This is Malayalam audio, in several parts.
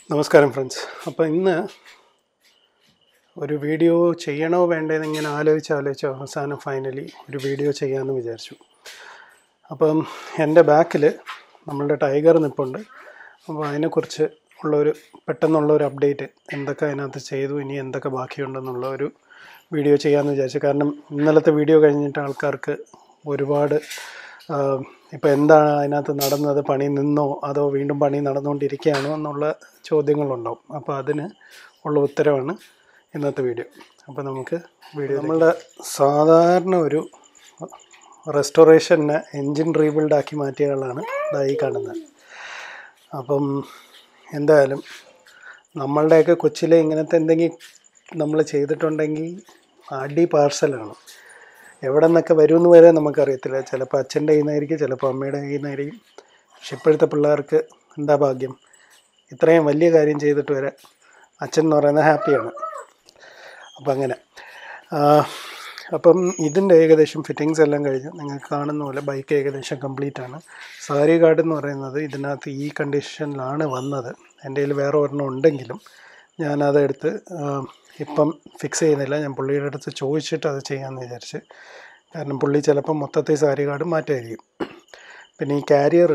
നമസ്കാരം ഫ്രണ്ട്സ് അപ്പോൾ ഇന്ന് ഒരു വീഡിയോ ചെയ്യണോ വേണ്ടേന്ന് ഇങ്ങനെ ആലോചിച്ച് ആലോചിച്ച് അവസാനം ഫൈനലി ഒരു വീഡിയോ ചെയ്യാമെന്ന് വിചാരിച്ചു അപ്പം എൻ്റെ ബാക്കിൽ നമ്മളുടെ ടൈഗർ നിൽപ്പുണ്ട് അപ്പോൾ അതിനെക്കുറിച്ച് ഉള്ളൊരു പെട്ടെന്നുള്ള ഒരു അപ്ഡേറ്റ് എന്തൊക്കെ അതിനകത്ത് ചെയ്തു ഇനി എന്തൊക്കെ ബാക്കിയുണ്ടെന്നുള്ള ഒരു വീഡിയോ ചെയ്യാമെന്ന് വിചാരിച്ചു കാരണം ഇന്നലത്തെ വീഡിയോ കഴിഞ്ഞിട്ട് ആൾക്കാർക്ക് ഒരുപാട് ഇപ്പോൾ എന്താണ് അതിനകത്ത് നടന്നത് പണി നിന്നോ അതോ വീണ്ടും പണി നടന്നുകൊണ്ടിരിക്കുകയാണോ എന്നുള്ള ചോദ്യങ്ങളുണ്ടാവും അപ്പോൾ അതിന് ഉള്ള ഉത്തരവാണ് ഇന്നത്തെ വീഡിയോ അപ്പോൾ നമുക്ക് വീഡിയോ നമ്മളുടെ സാധാരണ ഒരു റെസ്റ്റോറേഷനെ എൻജിൻ റീബിൽഡ് ആക്കി മാറ്റിയ ആളാണ് ഇതാ ഈ കാണുന്നത് അപ്പം എന്തായാലും നമ്മളുടെയൊക്കെ കൊച്ചിലെ ഇങ്ങനത്തെ എന്തെങ്കിലും നമ്മൾ ചെയ്തിട്ടുണ്ടെങ്കിൽ അടി പാർസലാണ് എവിടെ നിന്നൊക്കെ വരുമെന്ന് വരെ നമുക്കറിയത്തില്ല ചിലപ്പോൾ അച്ഛൻ്റെ കയ്യിൽ നിന്നായിരിക്കും ചിലപ്പോൾ അമ്മയുടെ കയ്യിൽ നിന്നായിരിക്കും പക്ഷെ ഇപ്പോഴത്തെ പിള്ളേർക്ക് എന്താ ഭാഗ്യം ഇത്രയും വലിയ കാര്യം ചെയ്തിട്ട് വരെ അച്ഛൻ എന്ന് പറയുന്നത് ഹാപ്പിയാണ് അപ്പം അങ്ങനെ ആ, അപ്പം ഇതിൻ്റെ ഏകദേശം ഫിറ്റിങ്സ് എല്ലാം കഴിഞ്ഞ് നിങ്ങൾക്ക് കാണുന്ന പോലെ ബൈക്ക് ഏകദേശം കംപ്ലീറ്റ് ആണ് സാരി ഗാർഡ് എന്ന് പറയുന്നത് ഇതിനകത്ത് ഈ കണ്ടീഷനിലാണ് വന്നത് എൻ്റെ കയ്യിൽ വേറെ ഒരെണ്ണം ഉണ്ടെങ്കിലും ഞാനതെടുത്ത് ആ, ഇപ്പം ഫിക്സ് ചെയ്യുന്നില്ല ഞാൻ പുള്ളിയുടെ അടുത്ത് ചോദിച്ചിട്ട് അത് ചെയ്യാമെന്ന് വിചാരിച്ച് കാരണം പുള്ളി ചിലപ്പം മൊത്തത്തിൽ സാരി ഗാർഡ് മാറ്റുമായിരിക്കും പിന്നെ ഈ കാരിയർ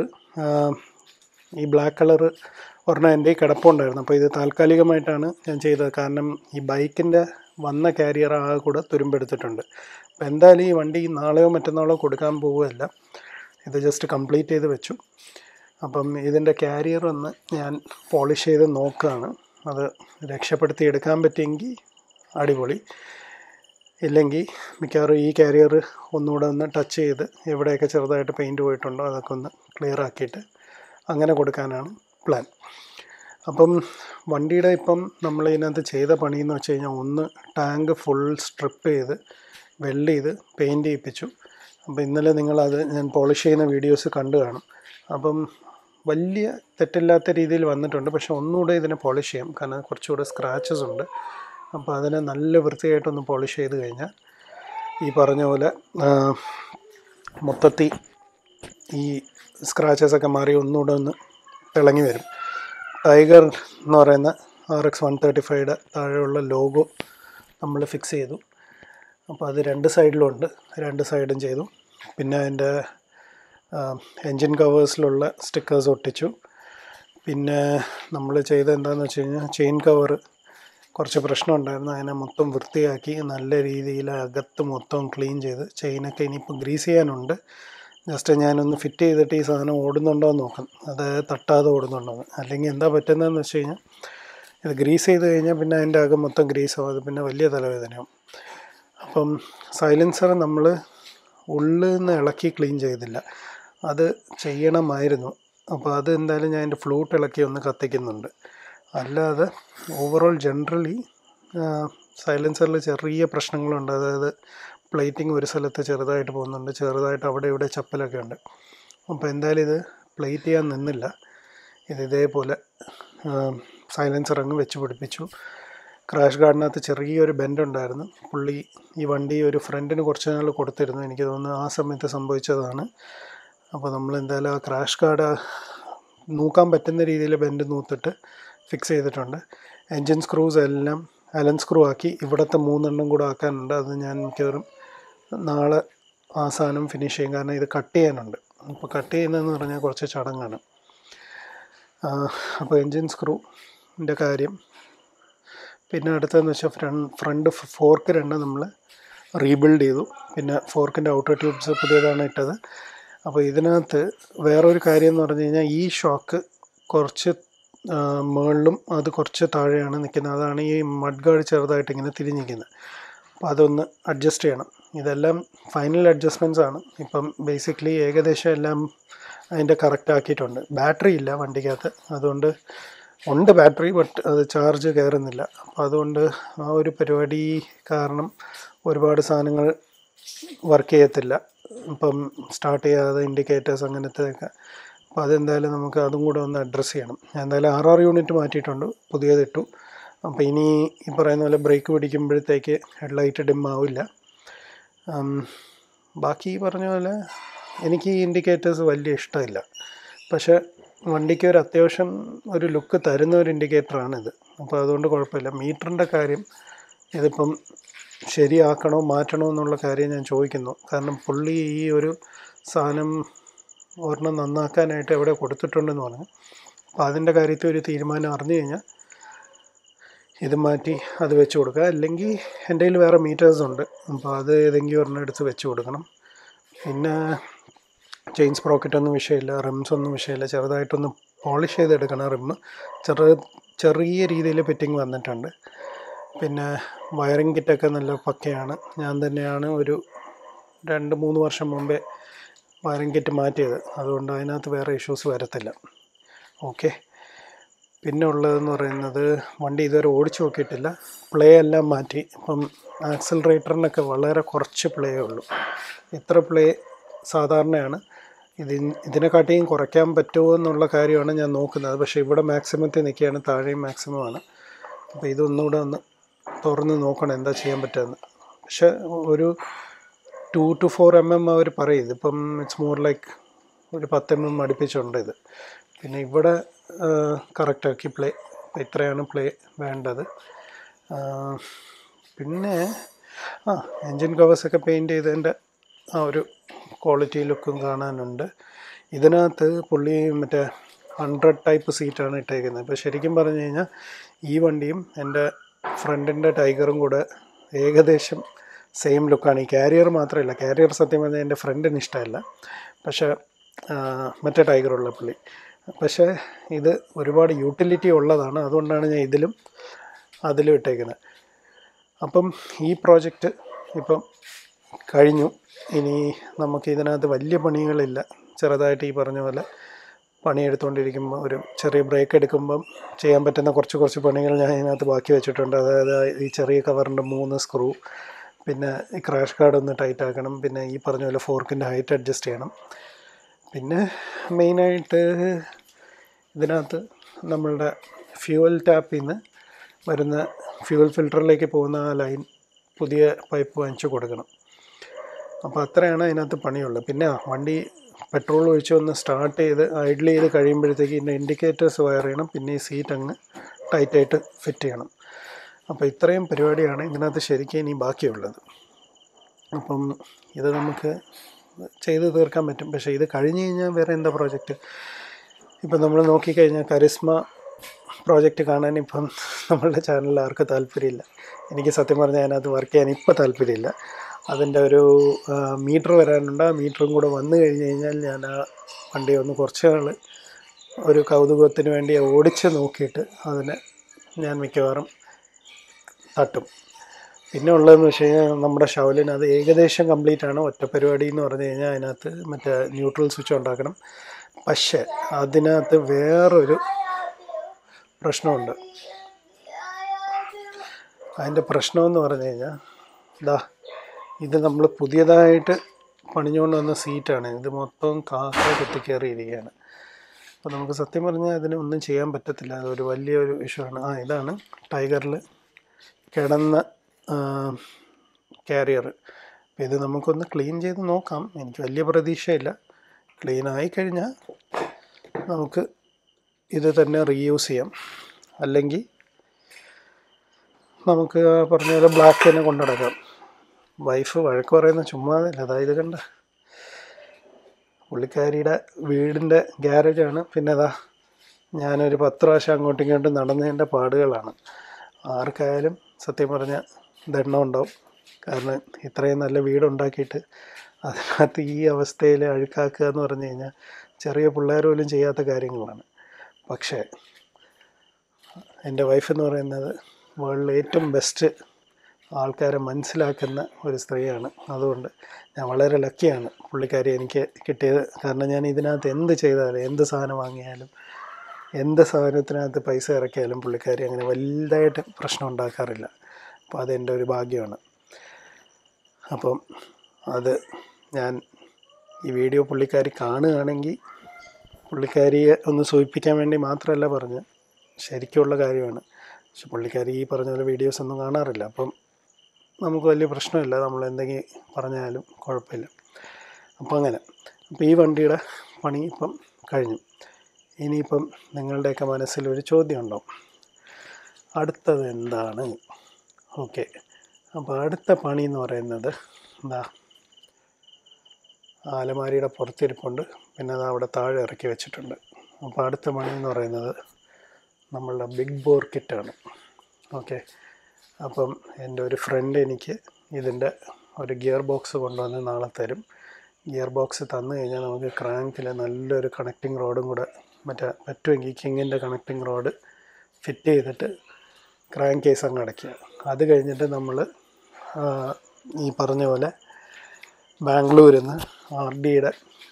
ഈ ബ്ലാക്ക് കളർ ഒരെണ്ണം എൻ്റെ ഈ കിടപ്പുണ്ടായിരുന്നു അപ്പോൾ ഇത് താൽക്കാലികമായിട്ടാണ് ഞാൻ ചെയ്തത് കാരണം ഈ ബൈക്കിൻ്റെ വന്ന കാരിയർ ആകെ കൂടെ തുരുമ്പെടുത്തിട്ടുണ്ട് അപ്പോൾ എന്തായാലും ഈ വണ്ടി നാളെയോ മറ്റന്നാളോ കൊടുക്കാൻ പോവുകയല്ല ഇത് ജസ്റ്റ് കംപ്ലീറ്റ് ചെയ്ത് വെച്ചു അപ്പം ഇതിൻ്റെ കാരിയർ ഒന്ന് ഞാൻ പോളിഷ് ചെയ്ത് നോക്കുകയാണ് അത് രക്ഷപ്പെടുത്തി എടുക്കാൻ പറ്റിയെങ്കിൽ അടിപൊളി ഇല്ലെങ്കിൽ മിക്കവാറും ഈ കാരിയർ ഒന്നുകൂടെ ഒന്ന് ടച്ച് ചെയ്ത് എവിടെയൊക്കെ ചെറുതായിട്ട് പെയിൻറ്റ് പോയിട്ടുണ്ടോ അതൊക്കെ ഒന്ന് ക്ലിയർ ആക്കിയിട്ട് അങ്ങനെ കൊടുക്കാനാണ് പ്ലാൻ അപ്പം വണ്ടിയുടെ ഇപ്പം നമ്മൾ ഇതിനകത്ത് ചെയ്ത പണി എന്ന് വെച്ച് കഴിഞ്ഞാൽ ഒന്ന് ടാങ്ക് ഫുൾ സ്ട്രിപ്പ് ചെയ്ത് വെൽഡ് ചെയ്ത് പെയിൻറ്റ് ചെയ്യിപ്പിച്ചു അപ്പോൾ ഇന്നലെ നിങ്ങളത് ഞാൻ പോളിഷ് ചെയ്യുന്ന വീഡിയോസ് കണ്ടു കാണും അപ്പം വലിയ തെറ്റില്ലാത്ത രീതിയിൽ വന്നിട്ടുണ്ട് പക്ഷെ ഒന്നുകൂടെ ഇതിനെ പോളിഷ് ചെയ്യാം കാരണം കുറച്ചുകൂടെ സ്ക്രാച്ചസ് ഉണ്ട് അപ്പോൾ അതിനെ നല്ല വൃത്തിയായിട്ടൊന്ന് പോളിഷ് ചെയ്ത് കഴിഞ്ഞാൽ ഈ പറഞ്ഞ പോലെ ആ, മൊത്തത്തിൽ ഈ സ്ക്രാച്ചസ് ഒക്കെ മാറി ഒന്നുകൂടെ ഒന്ന് തിളങ്ങി വരും ടൈഗർ എന്ന് പറയുന്ന ആർ എക്സ് വൺ തേർട്ടി ഫൈവയുടെ താഴെയുള്ള ലോഗോ നമ്മൾ ഫിക്സ് ചെയ്തു അപ്പോൾ അത് രണ്ട് സൈഡിലും ഉണ്ട് രണ്ട് സൈഡും ചെയ്തു പിന്നെ അതിൻ്റെ എൻജിൻ കവേഴ്സിലുള്ള സ്റ്റിക്കേഴ്സ് ഒട്ടിച്ചു പിന്നെ നമ്മൾ ചെയ്ത എന്താണെന്ന് വെച്ച് കഴിഞ്ഞാൽ ചെയിൻ കവർ കുറച്ച് പ്രശ്നമുണ്ടായിരുന്നു അതിനെ മൊത്തം വൃത്തിയാക്കി നല്ല രീതിയിൽ അകത്ത് മൊത്തം ക്ലീൻ ചെയ്ത് ചെയിനൊക്കെ ഇനിയിപ്പോൾ ഗ്രീസ് ചെയ്യാനുണ്ട് ജസ്റ്റ് ഞാനൊന്ന് ഫിറ്റ് ചെയ്തിട്ട് ഈ സാധനം ഓടുന്നുണ്ടോ എന്ന് നോക്കാം അത് തട്ടാതെ ഓടുന്നുണ്ടോ എന്ന് അല്ലെങ്കിൽ എന്താ പറ്റുന്നതെന്ന് വെച്ച് കഴിഞ്ഞാൽ ഇത് ഗ്രീസ് ചെയ്ത് കഴിഞ്ഞാൽ പിന്നെ അതിൻ്റെ അകം മൊത്തം ഗ്രീസ് ആവും അത് പിന്നെ വലിയ തലവേദനയാവും അപ്പം സൈലൻസർ നമ്മൾ ഉള്ളിൽ നിന്ന് ഇളക്കി ക്ലീൻ ചെയ്തില്ല അത് ചെയ്യണമായിരുന്നു അപ്പോൾ അത് എന്തായാലും ഞാൻ എൻ്റെ ഫ്ലൂട്ട് ഇളക്കി ഒന്ന് കത്തിക്കുന്നുണ്ട് അല്ലാതെ ഓവറോൾ ജനറലി സൈലൻസറിൽ ചെറിയ പ്രശ്നങ്ങളുണ്ട് അതായത് പ്ലേറ്റിംഗ് ഒരു സ്ഥലത്ത് ചെറുതായിട്ട് പോകുന്നുണ്ട് ചെറുതായിട്ട് അവിടെ ഇവിടെ ചപ്പലൊക്കെ ഉണ്ട് അപ്പോൾ എന്തായാലും ഇത് പ്ലേറ്റ് ചെയ്യാൻ നിന്നില്ല ഇത് ഇതേപോലെ സൈലൻസർ അങ്ങ് വെച്ച് പിടിപ്പിച്ചു ക്രാഷ് ഗാർഡിനകത്ത് ചെറിയൊരു ബെൻഡ് ഉണ്ടായിരുന്നു പുള്ളി ഈ വണ്ടി ഒരു ഫ്രണ്ടിന് കുറച്ച് നാൾ കൊടുത്തിരുന്നു എനിക്ക് തോന്നുന്നു ആ സമയത്ത് സംഭവിച്ചതാണ് അപ്പോൾ നമ്മൾ എന്തായാലും ആ ക്രാഷ് ഗാർഡ് നൂക്കാൻ പറ്റുന്ന രീതിയിൽ ബെൻഡ് നൂത്തിട്ട് ഫിക്സ് ചെയ്തിട്ടുണ്ട് എൻജിൻ സ്ക്രൂസ് എല്ലാം അലൻ സ്ക്രൂ ആക്കി ഇവിടുത്തെ മൂന്നെണ്ണം കൂടെ ആക്കാനുണ്ട് അത് ഞാൻ മിക്കവാറും നാളെ ആ സാധനം ഫിനിഷ് ചെയ്യും കാരണം ഇത് കട്ട് ചെയ്യാനുണ്ട് അപ്പോൾ കട്ട് ചെയ്യുന്നതെന്ന് പറഞ്ഞാൽ കുറച്ച് ചടങ്ങാണ് ആ, അപ്പോൾ എൻജിൻ സ്ക്രൂൻ്റെ കാര്യം പിന്നെ അടുത്തതെന്ന് വെച്ചാൽ ഫ്രണ്ട് ഫ്രണ്ട് ഫോർക്ക് രണ്ട് നമ്മൾ റീബിൽഡ് ചെയ്തു പിന്നെ ഫോർക്കിൻ്റെ ഔട്ടർ ട്യൂബ്സ് പുതിയതാണ് ഇട്ടത് അപ്പോൾ ഇതിനകത്ത് വേറൊരു കാര്യം എന്ന് പറഞ്ഞു കഴിഞ്ഞാൽ ഈ ഷോക്ക് കുറച്ച് ആ, മുകളിലും അത് കുറച്ച് താഴെയാണ് നിൽക്കുന്നത് അതാണ് ഈ മഡ് ഗാർഡ് ചെറുതായിട്ട് ഇങ്ങനെ തിരിഞ്ഞിരിക്കുന്നത് അപ്പോൾ അതൊന്ന് അഡ്ജസ്റ്റ് ചെയ്യണം ഇതെല്ലാം ഫൈനൽ അഡ്ജസ്റ്റ്മെൻറ്റ്സ് ആണ് ഇപ്പം ബേസിക്കലി ഏകദേശം എല്ലാം അതിൻ്റെ കറക്റ്റ് ആക്കിയിട്ടുണ്ട് ബാറ്ററി ഇല്ല വണ്ടിക്കകത്ത് അതുകൊണ്ട് ഉണ്ട് ബാറ്ററി ബട്ട് അത് ചാർജ് കയറുന്നില്ല അപ്പോൾ അതുകൊണ്ട് ആ ഒരു പരിപാടി കാരണം ഒരുപാട് സാധനങ്ങൾ വർക്ക് ചെയ്യത്തില്ല ഇപ്പം സ്റ്റാർട്ട് ചെയ്യാതെ ഇൻഡിക്കേറ്റേഴ്സ് അങ്ങനത്തെയൊക്കെ അപ്പോൾ അതെന്തായാലും നമുക്ക് അതും കൂടെ ഒന്ന് അഡ്രസ്സ് ചെയ്യണം ഞാൻ എന്തായാലും ആർ ആർ യൂണിറ്റ് മാറ്റിയിട്ടുണ്ട് പുതിയതിട്ടു അപ്പോൾ ഇനി ഈ പറയുന്ന പോലെ ബ്രേക്ക് പിടിക്കുമ്പോഴത്തേക്ക് ഹെഡ്ലൈറ്റ് ഡിം ആവില്ല ഉം, ബാക്കി ഈ പറഞ്ഞ പോലെ എനിക്ക് ഈ ഇൻഡിക്കേറ്റേഴ്സ് വലിയ ഇഷ്ടമില്ല പക്ഷേ വണ്ടിക്ക് ഒരു അത്യാവശ്യം ഒരു ലുക്ക് തരുന്ന ഒരു ഇൻഡിക്കേറ്ററാണിത് അപ്പോൾ അതുകൊണ്ട് കുഴപ്പമില്ല മീറ്ററിൻ്റെ കാര്യം ഇതിപ്പം ശരിയാക്കണോ മാറ്റണോ എന്നുള്ള കാര്യം ഞാൻ ചോദിക്കുന്നു കാരണം പുള്ളി ഈ ഒരു സാധനം ഒരെണ്ണം നന്നാക്കാനായിട്ട് എവിടെ കൊടുത്തിട്ടുണ്ടെന്ന് പറഞ്ഞു അപ്പോൾ അതിൻ്റെ കാര്യത്തിൽ ഒരു തീരുമാനം അറിഞ്ഞു കഴിഞ്ഞാൽ ഇത് മാറ്റി അത് വെച്ച് കൊടുക്കുക അല്ലെങ്കിൽ എൻ്റെ കയ്യിൽ വേറെ മീറ്റേഴ്സ് ഉണ്ട് അപ്പോൾ അത് ഏതെങ്കിലും ഒരെണ്ണം എടുത്ത് വെച്ച് കൊടുക്കണം പിന്നെ ചെയിൻ സ്പ്രോക്കറ്റ് ഒന്നും വിഷയമില്ല റിംസ് ഒന്നും വിഷയമില്ല ചെറുതായിട്ടൊന്ന് പോളിഷ് ചെയ്തെടുക്കണം റിമ്മ് ചെറു ചെറിയ രീതിയിൽ ഫിറ്റിംഗ് വന്നിട്ടുണ്ട് പിന്നെ വയറിംഗ് കിറ്റൊക്കെ നല്ല പക്കയാണ് ഞാൻ തന്നെയാണ് ഒരു രണ്ട് മൂന്ന് വർഷം മുമ്പേ വയറിംഗ് കിറ്റ് മാറ്റിയത് അതുകൊണ്ട് അതിനകത്ത് വേറെ ഇഷ്യൂസ് വരത്തില്ല ഓക്കെ പിന്നെ ഉള്ളതെന്ന് പറയുന്നത് വണ്ടി ഇതുവരെ ഓടിച്ചു നോക്കിയിട്ടില്ല പ്ലേ എല്ലാം മാറ്റി ഇപ്പം ആക്സിലറേറ്ററിനൊക്കെ വളരെ കുറച്ച് പ്ലേ ഉള്ളൂ ഇത്ര പ്ലേ സാധാരണയാണ് ഇതിൻ ഇതിനെക്കാട്ടിയും കുറയ്ക്കാൻ പറ്റുമോ എന്നുള്ള കാര്യമാണ് ഞാൻ നോക്കുന്നത് പക്ഷേ ഇവിടെ മാക്സിമത്തിൽ നിൽക്കുകയാണ് താഴെയും മാക്സിമമാണ് അപ്പോൾ ഇതൊന്നുകൂടെ ഒന്ന് തുറന്ന് നോക്കണം എന്താ ചെയ്യാൻ പറ്റുമെന്ന് പക്ഷേ ഒരു two two four M M അവർ പറയും ഇതിപ്പം ഇറ്റ്സ് മോർ ലൈക്ക് ഒരു പത്ത് എം എം അടുപ്പിച്ചുണ്ട് ഇത് പിന്നെ ഇവിടെ കറക്റ്റാക്കി പ്ലേ ഇത്രയാണ് പ്ലേ വേണ്ടത് ആ, പിന്നെ ആ എൻജിൻ കവേഴ്സൊക്കെ പെയിൻറ്റ് ചെയ്തതിൻ്റെ ആ ഒരു ക്വാളിറ്റി ലുക്കും കാണാനുണ്ട് ഇതിനകത്ത് പുള്ളി മറ്റേ ഹൺഡ്രഡ് ടൈപ്പ് സീറ്റാണ് ഇട്ടേക്കുന്നത് ഇപ്പോൾ ശരിക്കും പറഞ്ഞു കഴിഞ്ഞാൽ ഈ വണ്ടിയും എൻ്റെ ഫ്രണ്ടിൻ്റെ ടൈഗറും കൂടെ ഏകദേശം സെയിം ലുക്കാണ് ഈ കാരിയർ മാത്രമല്ല കാരിയർ സത്യം പറഞ്ഞാൽ എൻ്റെ ഫ്രണ്ടിന് ഇഷ്ടമല്ല പക്ഷേ ആ, മറ്റേ ടൈഗറുള്ള പുള്ളി പക്ഷേ ഇത് ഒരുപാട് യൂട്ടിലിറ്റി ഉള്ളതാണ് അതുകൊണ്ടാണ് ഞാൻ ഇതിലും അതിലും ഇട്ടേക്കുന്നത് അപ്പം ഈ പ്രോജക്റ്റ് ഇപ്പം കഴിഞ്ഞു ഇനി നമുക്ക് ഇതിനകത്ത് വലിയ പണികളില്ല ചെറുതായിട്ട് ഈ പറഞ്ഞ പോലെ പണിയെടുത്തുകൊണ്ടിരിക്കുമ്പോൾ ഒരു ചെറിയ ബ്രേക്ക് എടുക്കുമ്പം ചെയ്യാൻ പറ്റുന്ന കുറച്ച് കുറച്ച് പണികൾ ഞാൻ ഇതിനകത്ത് ബാക്കി വെച്ചിട്ടുണ്ട് അതായത് ഈ ചെറിയ കവറിൻ്റെ മൂന്ന് സ്ക്രൂ പിന്നെ ഈ ക്രാഷ് ഗാർഡ് ഒന്ന് ടൈറ്റ് ആക്കണം പിന്നെ ഈ പറഞ്ഞ പോലെ ഫോർക്കിൻ്റെ ഹൈറ്റ് അഡ്ജസ്റ്റ് ചെയ്യണം പിന്നെ മെയിനായിട്ട് ഇതിനകത്ത് നമ്മളുടെ ഫ്യൂവൽ ടാപ്പിൽ നിന്ന് വരുന്ന ഫ്യൂവൽ ഫിൽറ്ററിലേക്ക് പോകുന്ന ആ ലൈൻ പുതിയ പൈപ്പ് വാങ്ങിച്ചു കൊടുക്കണം അപ്പോൾ അത്രയാണ് അതിനകത്ത് പണിയുള്ളത് പിന്നെ ആ, വണ്ടി പെട്രോൾ ഒഴിച്ച് ഒന്ന് സ്റ്റാർട്ട് ചെയ്ത് ഐഡിൽ ചെയ്ത് കഴിയുമ്പോഴത്തേക്ക് ഇതിൻ്റെ ഇൻഡിക്കേറ്റേഴ്സ് വയർ ചെയ്യണം പിന്നെ ഈ സീറ്റ് അങ്ങ് ടൈറ്റായിട്ട് ഫിറ്റ് ചെയ്യണം അപ്പോൾ ഇത്രയും പരിപാടിയാണ് ഇതിനകത്ത് ശരിക്കും ഇനി ബാക്കിയുള്ളത് അപ്പം ഇത് നമുക്ക് ചെയ്ത് തീർക്കാൻ പറ്റും പക്ഷേ ഇത് കഴിഞ്ഞ് കഴിഞ്ഞാൽ വേറെ എന്താ പ്രോജക്റ്റ് ഇപ്പം നമ്മൾ നോക്കിക്കഴിഞ്ഞാൽ കരിസ്മ പ്രോജക്റ്റ് കാണാൻ ഇപ്പം നമ്മളുടെ ചാനലിൽ ആർക്കും താല്പര്യമില്ല എനിക്ക് സത്യം പറഞ്ഞാൽ അതിനകത്ത് വർക്ക് ചെയ്യാൻ ഇപ്പോൾ താല്പര്യമില്ല അതിൻ്റെ ഒരു മീറ്റർ വരാനുണ്ട് ആ മീറ്ററും കൂടെ വന്നു കഴിഞ്ഞ് കഴിഞ്ഞാൽ ഞാൻ ആ വണ്ടി ഒന്ന് കുറച്ച് നാൾ ഒരു കൗതുകത്തിന് വേണ്ടി ഓടിച്ച് നോക്കിയിട്ട് അതിനെ ഞാൻ മിക്കവാറും തട്ടും പിന്നെ ഉള്ളതെന്ന് വെച്ച് കഴിഞ്ഞാൽ നമ്മുടെ ഷവലിന് അത് ഏകദേശം കംപ്ലീറ്റ് ആണ് ഒറ്റ പരിപാടി എന്ന് പറഞ്ഞു കഴിഞ്ഞാൽ അതിനകത്ത് മറ്റേ ന്യൂട്രൽ സ്വിച്ച് ഉണ്ടാക്കണം പക്ഷേ അതിനകത്ത് വേറൊരു പ്രശ്നമുണ്ട് അതിൻ്റെ പ്രശ്നമെന്ന് പറഞ്ഞു കഴിഞ്ഞാൽ ഇതാ ഇത് നമ്മൾ പുതിയതായിട്ട് പണിഞ്ഞുകൊണ്ട് വന്ന സീറ്റാണ് ഇത് മൊത്തം കാക്ക കുത്തിക്കയറിയിരിക്കുകയാണ് അപ്പോൾ നമുക്ക് സത്യം പറഞ്ഞാൽ അതിന് ഒന്നും ചെയ്യാൻ പറ്റത്തില്ല അതൊരു വലിയൊരു ഇഷ്യൂ ആണ് ആ ഇതാണ് ടൈഗറിൽ കിടന്ന കാരിയർ അപ്പോൾ ഇത് നമുക്കൊന്ന് ക്ലീൻ ചെയ്ത് നോക്കാം എനിക്ക് വലിയ പ്രതീക്ഷയില്ല ക്ലീൻ ആയി കഴിഞ്ഞാൽ നമുക്ക് ഇത് തന്നെ റീയൂസ് ചെയ്യാം അല്ലെങ്കിൽ നമുക്ക് ആ പറഞ്ഞ പോലെ ബ്ലാക്ക് തന്നെ കൊണ്ടുനടക്കാം വൈഫ് വഴക്ക് പറയുന്ന ചുമ്മാതല്ല അതായത് കണ്ട പുള്ളിക്കാരിയുടെ വീടിൻ്റെ ഗ്യാരേജാണ് പിന്നെ അതാ ഞാനൊരു പത്ത് പ്രാവശ്യം അങ്ങോട്ടും ഇങ്ങോട്ടും നടന്നതിൻ്റെ പാടുകളാണ് ആർക്കായാലും സത്യം പറഞ്ഞാൽ ദണ്ണം ഉണ്ടാവും കാരണം ഇത്രയും നല്ല വീടുണ്ടാക്കിയിട്ട് അതിനകത്ത് ഈ അവസ്ഥയിൽ അഴുക്കാക്കുക എന്ന് പറഞ്ഞു കഴിഞ്ഞാൽ ചെറിയ പിള്ളേർ പോലും ചെയ്യാത്ത കാര്യങ്ങളാണ് പക്ഷേ എൻ്റെ വൈഫ് എന്ന് പറയുന്നത് വേൾഡിൽ ഏറ്റവും ബെസ്റ്റ് ആൾക്കാരെ മനസ്സിലാക്കുന്ന ഒരു സ്ത്രീയാണ് അതുകൊണ്ട് ഞാൻ വളരെ ലക്കിയാണ് പുള്ളിക്കാരി എനിക്ക് കിട്ടിയത് കാരണം ഞാൻ ഇതിനകത്ത് എന്ത് ചെയ്താലും എന്ത് സാധനം വാങ്ങിയാലും എന്ത് സാധനത്തിനകത്ത് പൈസ ഇറക്കിയാലും പുള്ളിക്കാരി അങ്ങനെ വലുതായിട്ട് പ്രശ്നം ഉണ്ടാക്കാറില്ല അപ്പോൾ അതെൻ്റെ ഒരു ഭാഗ്യമാണ് അപ്പം അത് ഞാൻ ഈ വീഡിയോ പുള്ളിക്കാരി കാണുകയാണെങ്കിൽ പുള്ളിക്കാരിയെ ഒന്ന് സൂചിപ്പിക്കാൻ വേണ്ടി മാത്രമല്ല പറഞ്ഞ് ശരിക്കുള്ള കാര്യമാണ് പക്ഷെ പുള്ളിക്കാരി ഈ പറഞ്ഞ പോലെ വീഡിയോസ് ഒന്നും കാണാറില്ല അപ്പം നമുക്ക് വലിയ പ്രശ്നമില്ല നമ്മൾ എന്തെങ്കിലും പറഞ്ഞാലും കുഴപ്പമില്ല അപ്പോൾ അങ്ങനെ അപ്പോൾ ഈ വണ്ടിയുടെ പണി ഇപ്പം കഴിഞ്ഞു ഇനിയിപ്പം നിങ്ങളുടെയൊക്കെ മനസ്സിലൊരു ചോദ്യം ഉണ്ടാവും അടുത്തത് എന്താണ് ഓക്കെ അപ്പോൾ അടുത്ത പണി എന്ന് പറയുന്നത് എന്താ ആലമാരിയുടെ പുറത്തിരിപ്പുണ്ട് പിന്നെ അത് അവിടെ താഴെ ഇറക്കി വെച്ചിട്ടുണ്ട് അപ്പോൾ അടുത്ത പണി എന്ന് പറയുന്നത് നമ്മളുടെ ബിഗ് ബോർ കിറ്റാണ് ഓക്കെ അപ്പം എൻ്റെ ഒരു ഫ്രണ്ട് എനിക്ക് ഇതിൻ്റെ ഒരു ഗിയർ ബോക്സ് കൊണ്ടുവന്ന് നാളെ തരും ഗിയർ ബോക്സ് തന്നു കഴിഞ്ഞാൽ നമുക്ക് ക്രാങ്കിൽ നല്ലൊരു കണക്റ്റിംഗ് റോഡും കൂടെ മറ്റേ പറ്റുമെങ്കിൽ കിങ്ങിൻ്റെ കണക്റ്റിംഗ് റോഡ് ഫിറ്റ് ചെയ്തിട്ട് ക്രാങ്ക് കേസ് അങ്ങ് അടയ്ക്കുക അത് കഴിഞ്ഞിട്ട് നമ്മൾ ഈ പറഞ്ഞ പോലെ ബാംഗ്ലൂരിൽ നിന്ന് ആർ ഡിയുടെ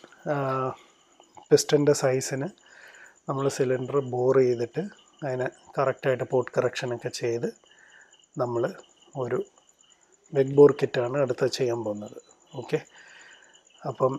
പിസ്റ്റൻ്റെ സൈസിന് നമ്മൾ സിലിണ്ടർ ബോർ ചെയ്തിട്ട് അതിനെ കറക്റ്റായിട്ട് പോർട്ട് കറക്ഷനൊക്കെ ചെയ്ത് നമ്മൾ ഒരു ബിഗ് ബോർ കിറ്റാണ് അടുത്ത ചെയ്യാൻ പോകുന്നത് ഓക്കെ അപ്പം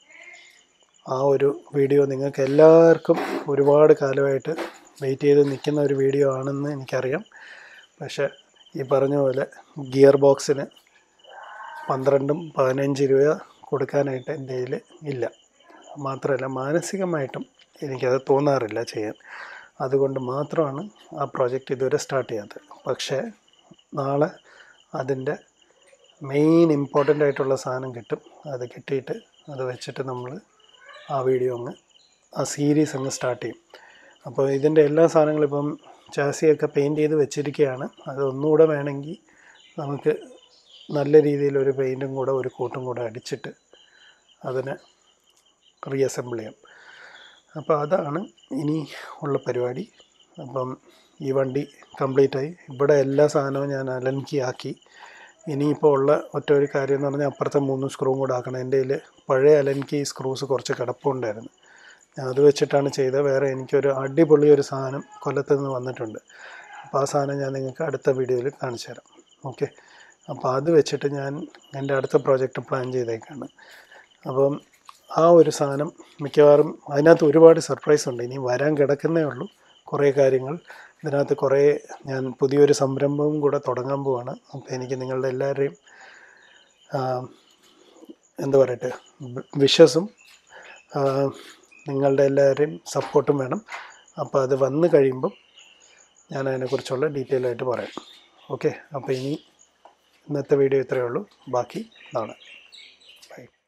ആ ഒരു വീഡിയോ നിങ്ങൾക്ക് എല്ലാവർക്കും ഒരുപാട് കാലമായിട്ട് വെയിറ്റ് ചെയ്ത് നിൽക്കുന്ന ഒരു വീഡിയോ ആണെന്ന് എനിക്കറിയാം പക്ഷേ ഈ പറഞ്ഞ പോലെ ഗിയർ ബോക്സിന് പന്ത്രണ്ടും പതിനഞ്ച് രൂപ കൊടുക്കാനായിട്ട് എൻ്റെ കയ്യിൽ ഇല്ല മാത്രമല്ല മാനസികമായിട്ടും എനിക്കത് തോന്നാറില്ല ചെയ്യാൻ അതുകൊണ്ട് മാത്രമാണ് ആ പ്രോജക്റ്റ് ഇതുവരെ സ്റ്റാർട്ട് ചെയ്യാത്തത് പക്ഷേ നാളെ അതിൻ്റെ മെയിൻ ഇമ്പോർട്ടൻ്റ് ആയിട്ടുള്ള സാധനം കിട്ടും അത് കിട്ടിയിട്ട് അത് വെച്ചിട്ട് നമ്മൾ ആ വീഡിയോ അങ്ങ് ആ സീരീസ് അങ്ങ് സ്റ്റാർട്ട് ചെയ്യും അപ്പോൾ ഇതിൻ്റെ എല്ലാ സാധനങ്ങളും ഇപ്പം ചാസിയൊക്കെ പെയിൻറ്റ് ചെയ്ത് വെച്ചിരിക്കുകയാണ് അത് ഒന്നുകൂടെ വേണമെങ്കിൽ നമുക്ക് നല്ല രീതിയിലൊരു പെയിൻറ്റും കൂടെ ഒരു കോട്ടും കൂടെ അടിച്ചിട്ട് അതിനെ റീഅസംബിൾ ചെയ്യാം അപ്പോൾ അതാണ് ഇനി ഉള്ള പരിപാടി അപ്പം ഈ വണ്ടി കംപ്ലീറ്റ് ആയി ഇവിടെ എല്ലാ സാധനവും ഞാൻ അലൻകി ആക്കി ഇനിയിപ്പോൾ ഉള്ള ഒറ്റ ഒരു കാര്യം എന്ന് പറഞ്ഞാൽ അപ്പുറത്തെ മൂന്ന് സ്ക്രൂവും കൂടെ ആക്കണം എൻ്റെ കയ്യിൽ പഴയ അലൻകി സ്ക്രൂസ് കുറച്ച് കിടപ്പുണ്ടായിരുന്നു ഞാൻ അത് വെച്ചിട്ടാണ് ചെയ്തത് വേറെ എനിക്കൊരു അടിപൊളി ഒരു സാധനം കൊല്ലത്ത് നിന്ന് വന്നിട്ടുണ്ട് അപ്പോൾ ആ സാധനം ഞാൻ നിങ്ങൾക്ക് അടുത്ത വീഡിയോയിൽ കാണിച്ചു തരാം ഓക്കെ അപ്പോൾ അത് വെച്ചിട്ട് ഞാൻ എൻ്റെ അടുത്ത പ്രോജക്റ്റ് പ്ലാൻ ചെയ്തേക്കാണ് അപ്പം ആ ഒരു സാധനം മിക്കവാറും അതിനകത്ത് ഒരുപാട് സർപ്രൈസ് ഉണ്ട് ഇനി വരാൻ കിടക്കുന്നേ ഉള്ളൂ കുറേ കാര്യങ്ങൾ ഇതിനകത്ത് കുറേ ഞാൻ പുതിയൊരു സംരംഭവും കൂടെ തുടങ്ങാൻ പോവാണ് അപ്പോൾ എനിക്ക് നിങ്ങളുടെ എല്ലാവരുടെയും ആ, എന്താ പറയട്ടെ വിഷസും നിങ്ങളുടെ എല്ലാവരുടെയും സപ്പോർട്ടും വേണം അപ്പോൾ അത് വന്നു കഴിയുമ്പം ഞാൻ അതിനെക്കുറിച്ചുള്ള ഡീറ്റെയിൽ ആയിട്ട് പറയാം ഓക്കെ അപ്പോൾ ഇനി ഇന്നത്തെ വീഡിയോ ഇത്രയേ ഉള്ളൂ ബാക്കി നാളെ ബൈ